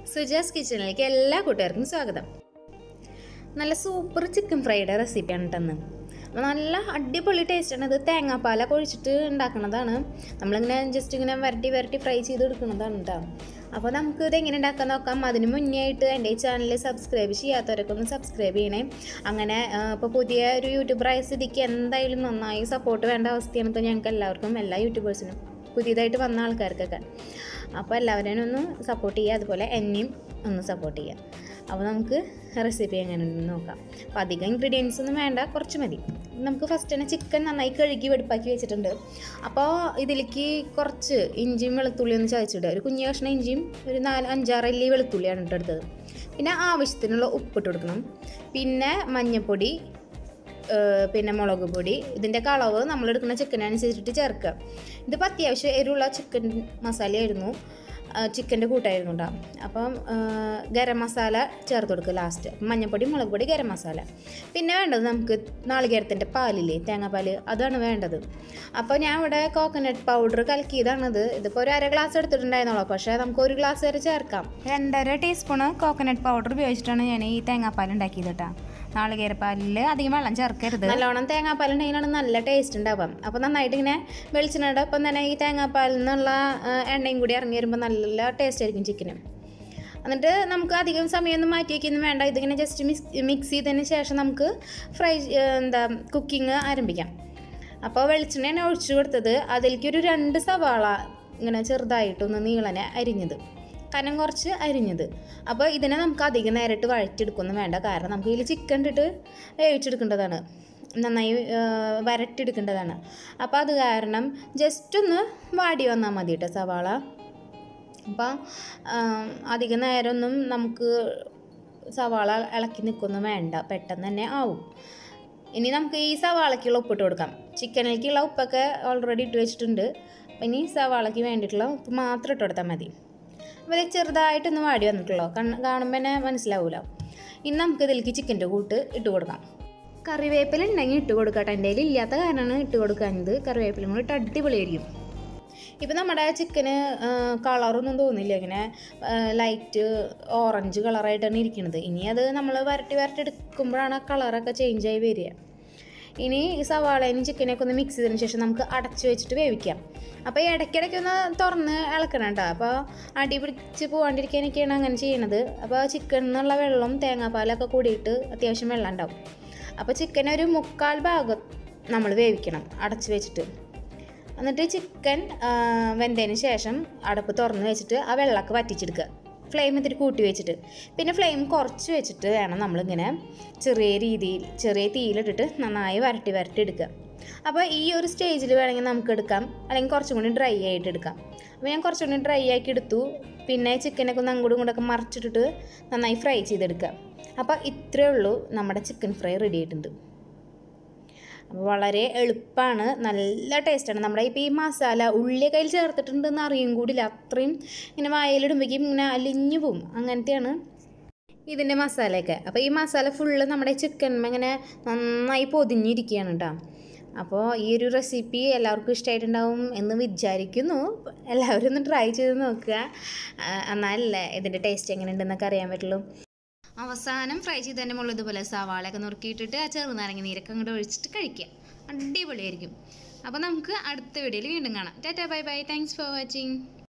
സുജാസ് കിച്ചണിലേക്ക് എല്ലാ കൂട്ടുകാർക്കും സ്വാഗതം നല്ല സൂപ്പർ ചിക്കൻ ഫ്രൈയുടെ റെസിപ്പിയാണ് കേട്ടെന്ന് അപ്പോൾ നല്ല അടിപൊളി ടേസ്റ്റാണ് ഇത് തേങ്ങാപ്പാലൊക്കെ ഒഴിച്ചിട്ട് ഉണ്ടാക്കുന്നതാണ് നമ്മളിങ്ങനെ ജസ്റ്റ് ഇങ്ങനെ വരട്ടി വരട്ടി ഫ്രൈ ചെയ്ത് എടുക്കുന്നതാണ് കേട്ടോ അപ്പോൾ നമുക്ക് ഇത് എങ്ങനെ ഉണ്ടാക്കാൻ നോക്കാം അതിന് മുന്നേ ആയിട്ട് എൻ്റെ ഈ ചാനൽ സബ്സ്ക്രൈബ് ചെയ്യാത്തവരൊക്കെ ഒന്ന് സബ്സ്ക്രൈബ് ചെയ്യണേ അങ്ങനെ ഇപ്പോൾ പുതിയ ഒരു യൂട്യൂബറായ സ്ഥിതിക്ക് എന്തായാലും നന്നായി സപ്പോർട്ട് വേണ്ട അവസ്ഥയാണ് ഇപ്പോൾ ഞങ്ങൾക്ക് എല്ലാവർക്കും എല്ലാ യൂട്യൂബേഴ്സിനും പുതിയതായിട്ട് വന്ന ആൾക്കാർക്കൊക്കെ അപ്പോൾ എല്ലാവരെയും ഒന്ന് സപ്പോർട്ട് ചെയ്യുക അതുപോലെ എന്നെയും ഒന്ന് സപ്പോർട്ട് ചെയ്യുക അപ്പോൾ നമുക്ക് റെസിപ്പി എങ്ങനെ ഉണ്ടെന്ന് നോക്കാം അപ്പോൾ അധികം ഇൻഗ്രീഡിയൻസ് ഒന്നും വേണ്ട കുറച്ച് മതി നമുക്ക് ഫസ്റ്റ് തന്നെ ചിക്കൻ നന്നായി കഴുകി വെടുപ്പാക്കി വെച്ചിട്ടുണ്ട് അപ്പോൾ ഇതിലേക്ക് കുറച്ച് ഇഞ്ചിയും വെളുത്തുള്ളി ഒന്ന് ചതച്ചിടുക ഒരു കുഞ്ഞു കഷ്ണം ഇഞ്ചിയും ഒരു നാല് അഞ്ചാറ് അല്ലി വെളുത്തുള്ളിയാണ് ഇട്ട് എടുത്തത് പിന്നെ ആവശ്യത്തിനുള്ള ഉപ്പിട്ട് കൊടുക്കണം പിന്നെ മഞ്ഞൾപ്പൊടി ഏഹ് പിന്നെ മുളക് പൊടി ഇതിൻ്റെ കളവ് നമ്മൾ എടുക്കുന്ന ചിക്കനനുസരിച്ചിട്ട് ചേർക്കുക ഇതിപ്പോൾ അത്യാവശ്യം എരിവുള്ള ചിക്കൻ മസാലയായിരുന്നു ചിക്കൻ്റെ കൂട്ടായിരുന്നു കേട്ടോ അപ്പം ഏഹ് ഗരം മസാല ചേർത്ത് കൊടുക്കുക ലാസ്റ്റ് മഞ്ഞൾപ്പൊടി മുളക് പൊടി ഗരം മസാല പിന്നെ വേണ്ടത് നമുക്ക് നാളികേരത്തിൻ്റെ പാലില്ലേ തേങ്ങാപ്പാൽ അതാണ് വേണ്ടത് അപ്പോൾ ഞാൻ ഇവിടെ കോക്കനട്ട് പൗഡർ കലക്കിയതാണത് ഇതിപ്പോൾ ഒരു അര ഗ്ലാസ് എടുത്തിട്ടുണ്ടായിരുന്നുള്ളൂ പക്ഷേ നമുക്ക് ഒരു ഗ്ലാസ് വരെ ചേർക്കാം രണ്ടര ടീസ്പൂണ് കോക്കനട്ട് പൗഡർ ഉപയോഗിച്ചിട്ടാണ് ഞാൻ ഈ തേങ്ങാപ്പാൽ ഉണ്ടാക്കിയത് കേട്ടോ നാളികേരപ്പാലിൽ അധികം വെള്ളം ചേർക്കരുത് നല്ലോണം തേങ്ങാപ്പാൽ ഉണ്ടെങ്കിലാണ് നല്ല ടേസ്റ്റ് ഉണ്ടാവാം അപ്പോൾ നന്നായിട്ട് ഇങ്ങനെ വെളിച്ചെണ്ണയുടെ ഒപ്പം തന്നെ ഈ തേങ്ങാപ്പാലിൽ നിന്നുള്ള ആ, എണ്ണയും കൂടി ഇറങ്ങി വരുമ്പോൾ നല്ല ടേസ്റ്റ് ആയിരിക്കും ചിക്കന് എന്നിട്ട് നമുക്ക് അധികം സമയമൊന്നും മാറ്റി വയ്ക്കൊന്നും വേണ്ട ഇതിങ്ങനെ ജസ്റ്റ് മിക്സ് മിക്സ് ചെയ്തതിന് ശേഷം നമുക്ക് ഫ്രൈ എന്താ കുക്കിംഗ് ആരംഭിക്കാം അപ്പോൾ വെളിച്ചെണ്ണയാണ് ഒഴിച്ചു കൊടുത്തത് അതിലേക്ക് ഒരു രണ്ട് സവാള ഇങ്ങനെ ചെറുതായിട്ടൊന്ന് നീളനെ അരിഞ്ഞത് കനം കുറച്ച് അരിഞ്ഞത് അപ്പോൾ ഇതിനെ നമുക്ക് അധികം നേരിട്ട് വഴറ്റിയെടുക്കൊന്നും വേണ്ട കാരണം നമുക്ക് ഇതിൽ ചിക്കൻ ഇട്ടിട്ട് വേവിച്ചെടുക്കേണ്ടതാണ് നന്നായി ആ, വരട്ടിയെടുക്കേണ്ടതാണ് അപ്പോൾ അത് കാരണം ജസ്റ്റ് ഒന്ന് വാടി വന്നാൽ മതി കേട്ടോ സവാള അപ്പം അധിക നേരമൊന്നും നമുക്ക് സവാള ഇളക്കി നിൽക്കൊന്നും വേണ്ട പെട്ടെന്ന് തന്നെ ആവും ഇനി നമുക്ക് ഈ സവാളയ്ക്കുള്ള ഉപ്പിട്ട് കൊടുക്കാം ചിക്കനിലേക്കുള്ള ഉപ്പൊക്കെ ഓൾറെഡി ഇട്ട് വെച്ചിട്ടുണ്ട് അപ്പം ഇനി സവാളയ്ക്ക് വേണ്ടിയിട്ടുള്ള ഉപ്പ് മാത്രം ഇട്ട് കൊടുത്താൽ മതി അപ്പോൾ ഇത് ചെറുതായിട്ടൊന്ന് വാടി വന്നിട്ടുള്ളൂ കണ്ണ് കാണുമ്പോൾ തന്നെ മനസ്സിലാവില്ല ഇനി നമുക്ക് ഇതിലേക്ക് ചിക്കൻ്റെ കൂട്ട് ഇട്ട് കൊടുക്കാം കറിവേപ്പില ഉണ്ടെങ്കിൽ ഇട്ട് കൊടുക്കട്ടെ എൻ്റെ കയ്യിൽ ഇല്ലാത്ത കാരണമാണ് ഇട്ട് കൊടുക്കാഞ്ഞത് കറിവേപ്പിലും കൂടി ഇട്ട് അടിപൊളിയായിരിക്കും ഇപ്പം നമ്മുടെ ചിക്കന് കളറൊന്നും തോന്നില്ല ഇങ്ങനെ ലൈറ്റ് ഓറഞ്ച് കളറായിട്ടാണ് ഇരിക്കുന്നത് ഇനി അത് നമ്മൾ വരട്ടി വരട്ടി എടുക്കുമ്പോഴാണ് ആ കളറൊക്കെ ചേഞ്ചായി വരിക ഇനി ഈ സവാളയും ചിക്കനൊക്കെ ഒന്ന് മിക്സ് ചെയ്തതിന് ശേഷം നമുക്ക് അടച്ചു വെച്ചിട്ട് വേവിക്കാം അപ്പോൾ ഈ ഇടയ്ക്കിടയ്ക്ക് ഒന്ന് തുറന്ന് ഇളക്കണം കേട്ടോ അപ്പോൾ അടി പിടിച്ച് പോകാണ്ടിരിക്കാനൊക്കെയാണ് അങ്ങനെ ചെയ്യണത് അപ്പോൾ ചിക്കനിൽ നിന്നുള്ള വെള്ളം തേങ്ങാപ്പാലൊക്കെ കൂടിയിട്ട് അത്യാവശ്യം വെള്ളം ഉണ്ടാവും അപ്പോൾ ചിക്കൻ ഒരു മുക്കാൽ ഭാഗം നമ്മൾ വേവിക്കണം അടച്ചു വെച്ചിട്ട് എന്നിട്ട് ചിക്കൻ വെന്തതിന് ശേഷം അടപ്പ് തുറന്ന് വെച്ചിട്ട് ആ വെള്ളമൊക്കെ വറ്റിച്ചെടുക്കുക ഫ്ലെയിം ഇത്തിരി കൂട്ടി വെച്ചിട്ട് പിന്നെ ഫ്ലെയിം കുറച്ച് വെച്ചിട്ട് വേണം നമ്മളിങ്ങനെ ചെറിയ രീതിയിൽ ചെറിയ തീയിലിട്ടിട്ട് നന്നായി വരട്ടി വരട്ടി എടുക്കുക അപ്പോൾ ഈ ഒരു സ്റ്റേജിൽ വേണമെങ്കിൽ നമുക്ക് എടുക്കാം അല്ലെങ്കിൽ കുറച്ചും കൂടി ഡ്രൈ ആയിട്ട് എടുക്കാം അപ്പോൾ ഞാൻ കുറച്ചും കൂടി ഡ്രൈ ആക്കി എടുത്തു പിന്നെ ചിക്കനൊക്കെ ഒന്ന് അങ്ങോട്ടും ഇങ്ങോട്ടൊക്കെ മറിച്ചിട്ടിട്ട് നന്നായി ഫ്രൈ ചെയ്തെടുക്കുക അപ്പോൾ ഇത്രയേ ഉള്ളൂ നമ്മുടെ ചിക്കൻ ഫ്രൈ റെഡി ആയിട്ടുണ്ട് അപ്പോൾ വളരെ എളുപ്പമാണ് നല്ല ടേസ്റ്റാണ് നമ്മുടെ ഇപ്പോൾ ഈ മസാല ഉള്ളി കയ്യിൽ ചേർത്തിട്ടുണ്ടെന്ന് അറിയും കൂടില്ല അത്രയും ഇങ്ങനെ വായലിടുമ്പോഴേക്കും ഇങ്ങനെ അലിഞ്ഞു പോവും അങ്ങനത്തെയാണ് ഇതിൻ്റെ മസാലയൊക്കെ അപ്പോൾ ഈ മസാല ഫുള്ള് നമ്മുടെ ചിക്കൻ ഇങ്ങനെ നന്നായി പൊതിഞ്ഞിരിക്കുകയാണ് കേട്ടോ അപ്പോൾ ഈ ഒരു റെസിപ്പി എല്ലാവർക്കും ഇഷ്ടമായിട്ടുണ്ടാവും എന്ന് വിചാരിക്കുന്നു എല്ലാവരും ഒന്ന് ട്രൈ ചെയ്ത് നോക്കുക ആ, എന്നാലല്ലേ ഇതിൻ്റെ ടേസ്റ്റ് എങ്ങനെയുണ്ടെന്നൊക്കെ അറിയാൻ പറ്റുള്ളൂ അവസാനം ഫ്രൈ ചെയ്തതിൻ്റെ മുകളിൽ ഇതുപോലെ സവാളയൊക്കെ നുറുക്കിയിട്ടിട്ട് ആ ചെറുനാരങ്ങ നീരൊക്കെ അങ്ങോട്ട് ഒഴിച്ചിട്ട് കഴിക്കുക അടിപൊളിയായിരിക്കും അപ്പോൾ നമുക്ക് അടുത്ത വീഡിയോയിൽ വീണ്ടും കാണാം tata bye bye thanks for watching